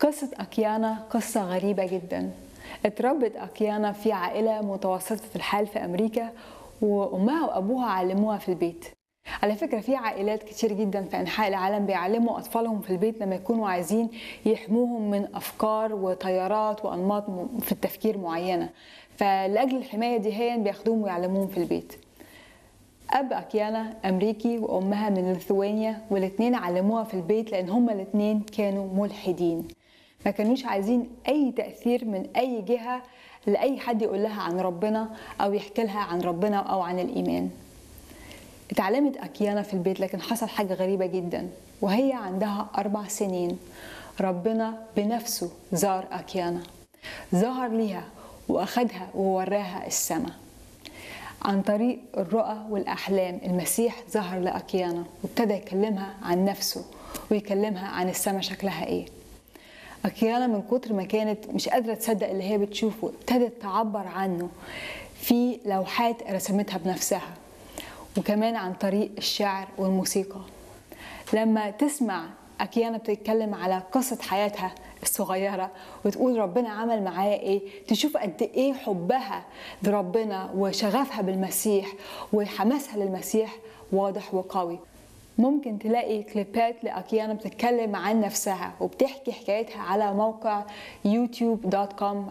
قصة أكيانا قصة غريبة جدا اتربت أكيانا في عائلة متوسطة الحال في أمريكا وأمها وأبوها علموها في البيت على فكرة في عائلات كتير جدا في أنحاء العالم بيعلموا أطفالهم في البيت لما يكونوا عايزين يحموهم من أفكار وتيارات وأنماط في التفكير معينة فلأجل الحماية دي هي بياخدوهم ويعلموهم في البيت أب أكيانا أمريكي وأمها من ليثوانيا والاتنين علموها في البيت لأن هما الاتنين كانوا ملحدين ما كانوش عايزين أي تأثير من أي جهة لأي حد يقول لها عن ربنا أو يحكي لها عن ربنا أو عن الإيمان اتعلمت أكيانا في البيت لكن حصل حاجة غريبة جدا وهي عندها أربع سنين ربنا بنفسه زار أكيانا ظهر ليها وأخدها ووراها السماء عن طريق الرؤى والأحلام المسيح ظهر لأكيانا وابتدى يكلمها عن نفسه ويكلمها عن السماء شكلها ايه أكيانا من كتر ما كانت مش قادرة تصدق اللي هي بتشوفه ابتدت تعبر عنه في لوحات رسمتها بنفسها وكمان عن طريق الشعر والموسيقى لما تسمع أكيانا بتتكلم على قصة حياتها الصغيرة وتقول ربنا عمل معايا ايه تشوف قد ايه حبها لربنا وشغفها بالمسيح وحماسها للمسيح واضح وقوي ممكن تلاقي كليبات لأكيانا بتتكلم عن نفسها وبتحكي حكايتها على موقع يوتيوب دوت كوم